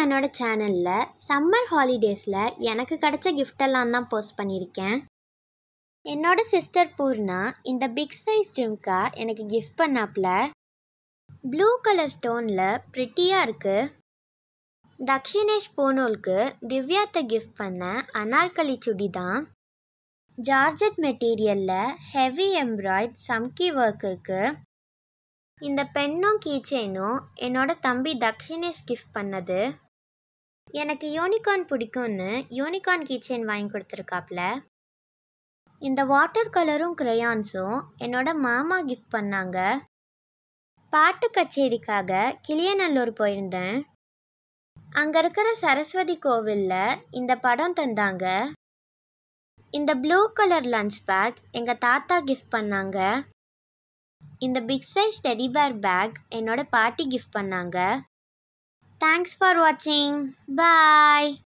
ஃபேனோட சேனலில் சம்மர் ஹாலிடேஸில் எனக்கு கிடைச்ச கிஃப்டெல்லாம் தான் போஸ்ட் பண்ணியிருக்கேன் என்னோட சிஸ்டர் பூர்ணா இந்த பிக் சைஸ் ஜிம்கா எனக்கு கிஃப்ட் பண்ணாப்புல ப்ளூ கலர் ஸ்டோனில் ப்ரிட்டியாக இருக்குது தக்ஷினேஷ் போனோலுக்கு திவ்யாத்தை கிஃப்ட் பண்ண அனார்கலி சுடி தான் ஜார்ஜட் மெட்டீரியலில் ஹெவி எம்ப்ராய்ட் சம்கி ஒர்க் இருக்குது இந்த பெண்ணும் கீச்செயினும் என்னோட தம்பி தக்ஷினேஷ் கிஃப்ட் பண்ணது எனக்கு யூனிகார்ன் பிடிக்கும்னு யூனிகார்ன் கீச்செயின் வாங்கி கொடுத்துருக்காப்ல இந்த வாட்டர் கலரும் கிரையான்ஸும் என்னோட மாமா கிஃப்ட் பண்ணாங்க பாட்டு கச்சேரிக்காக கிளியநல்லூர் போயிருந்தேன் அங்கே இருக்கிற சரஸ்வதி கோவிலில் இந்த படம் தந்தாங்க இந்த ப்ளூ கலர் லஞ்ச் பேக் எங்கள் தாத்தா கிஃப்ட் பண்ணாங்க இந்த big size teddy bear bag என்னோட பாட்டி கிஃப்ட் பண்ணாங்க தேங்க்ஸ் ஃபார் வாட்சிங் பாய்